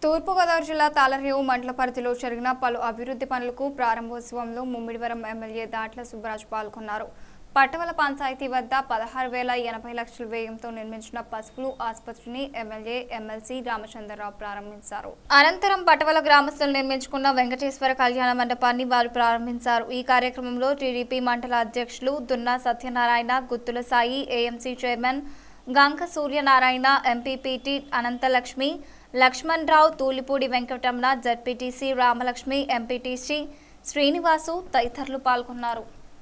తూర్పుగోదావరి జిల్లా తాళరేవు మండల పరిధిలో జరిగిన పలు అభివృద్ధి పనులకు ప్రారంభోత్సవంలో ముమ్మిడివరం ఎమ్మెల్యే దాట్ల సుబ్బరాజు పాల్గొన్నారు పట్టవల పంచాయతీ వద్ద పదహారు వేల ఎనభై లక్షల వ్యయంతో నిర్మించిన పసుపులు ఆసుపత్రిని ఎమ్మెల్యే ఎమ్మెల్సీ రామచంద్రరావు ప్రారంభించారు అనంతరం పట్టవల గ్రామస్తులు నిర్మించుకున్న వెంకటేశ్వర కళ్యాణ మండపాన్ని వారు ప్రారంభించారు ఈ కార్యక్రమంలో టీడీపీ మండల అధ్యక్షులు దున్నా సత్యనారాయణ గుత్తుల సాయి ఏఎంసీ చైర్మన్ గంక సూర్యనారాయణ ఎంపీపీటీ అనంతలక్ష్మి లక్ష్మణ్ రావు తూలిపూడి వెంకటరమణ జడ్పీటీసీ రామలక్ష్మి ఎంపీటీసీ శ్రీనివాసు తదితరులు పాల్గొన్నారు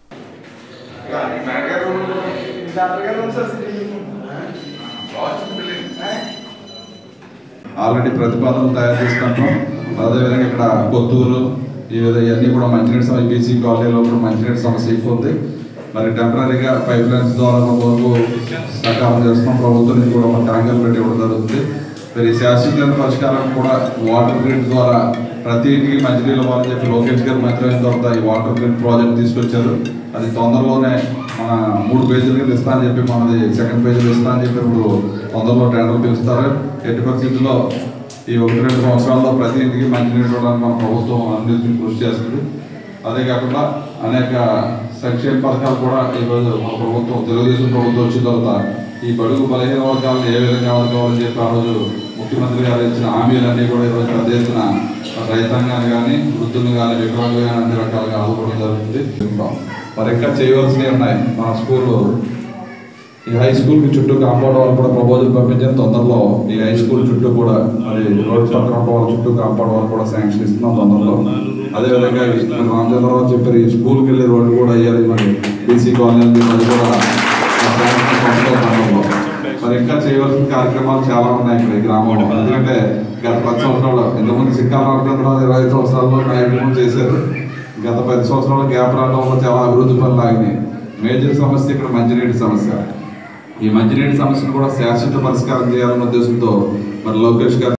ఆల్రెడీ ప్రతిపాదనలు తయారు చేసుకుంటాం అదేవిధంగా ఇక్కడ కొత్తూరు ఈ విధంగా ఇవన్నీ కూడా మంచినీటి సమస్య బీసీ కాలనీలో కూడా మంచినీటి సమస్య ఎక్కువ ఉంది మరి టెంపరీగా పైప్ లైన్స్ ద్వారా వరకు సకాలం చేస్తున్నాం ప్రభుత్వం నుంచి కూడా ఒక ట్యాంకర్ పెట్టి ఇవ్వడం జరుగుతుంది మరి ఈ శాశ్వతమైన పరిష్కారం కూడా వాటర్ గ్రిడ్ ద్వారా ప్రతి ఇంటికి మంచినీళ్ళు ఇవ్వాలని చెప్పి లోకేష్ గారు మంత్రి అయిన తర్వాత ఈ వాటర్ గ్రిడ్ ప్రాజెక్ట్ తీసుకొచ్చారు అది తొందరలోనే మన మూడు పేజీల కింద ఇస్తా అని చెప్పి మనది సెకండ్ పేజీలు ఇస్తా అని చెప్పి ఇప్పుడు తొందరలో టెండర్ పిలుస్తారు ఎట్టి పరిస్థితుల్లో ఈ ఒకటి రెండు సంవత్సరాల్లో ప్రతి ఇంటికి మంచినీళ్ళు ఇవ్వడానికి మన ప్రభుత్వం అన్నింటినీ కృషి చేస్తుంది అదే కాకుండా అనేక సంక్షేమ పథకాలు కూడా ఈరోజు మన ప్రభుత్వం తెలుగుదేశం ప్రభుత్వం వచ్చిన తర్వాత ఈ బడుగు బలహీన వర్గాలను ఏ విధంగా ఆదుకోవాలని చెప్పి ఆ రోజు ముఖ్యమంత్రి గారు ఇచ్చిన హామీలన్నీ కూడా ఈరోజు పెద్ద ఎత్తున రైతాంగాన్ని కానీ వృద్ధులు కానీ వికలాంగులు కానీ అన్ని రకాలుగా ఆదుకోవడం జరుగుతుంది మరి ఇంకా చేయవలసినవి ఉన్నాయి మన స్కూల్ ఈ హై స్కూల్ కి చుట్టూ కాంపౌండ్ వాళ్ళు కూడా ప్రపోజల్ పంపించారు తొందరలో ఈ హై స్కూల్ చుట్టూ కూడా మరి రోడ్ పక్కన ఉన్న వాళ్ళ చుట్టూ కాంపౌండ్ వాళ్ళు కూడా శాంక్షన్ ఇస్తున్నాం తొందరలో అదేవిధంగా ఈ మన రామచంద్రరావు చెప్పారు ఈ స్కూల్కి వెళ్ళే రోడ్డు కూడా అయ్యాలి మరి బీసీ కాలనీ ఉంది, అది కూడా ఆ శాంక్షన్ పంపుతాం తొందరలో. మరి ఇంకా చేయవలసిన కార్యక్రమాలు చాలా ఉన్నాయి ఇక్కడ ఈ గ్రామంలో ఎందుకంటే గత పది సంవత్సరాలు ఇంతకుముందు సిక్కాల రామచంద్రరావు ఇరవై ఐదు సంవత్సరాల్లో కార్యక్రమం చేశారు గత పది సంవత్సరాలు గ్యాప్ రావడం వల్ల చాలా అభివృద్ధి పనులు ఆగినాయి మేజర్ సమస్య ఇక్కడ మంచినీటి సమస్య ఈ మంచినీటి సమస్యను కూడా శాశ్వత పరిష్కారం చేయాలన్న ఉద్దేశంతో మరి లోకేష్ గారు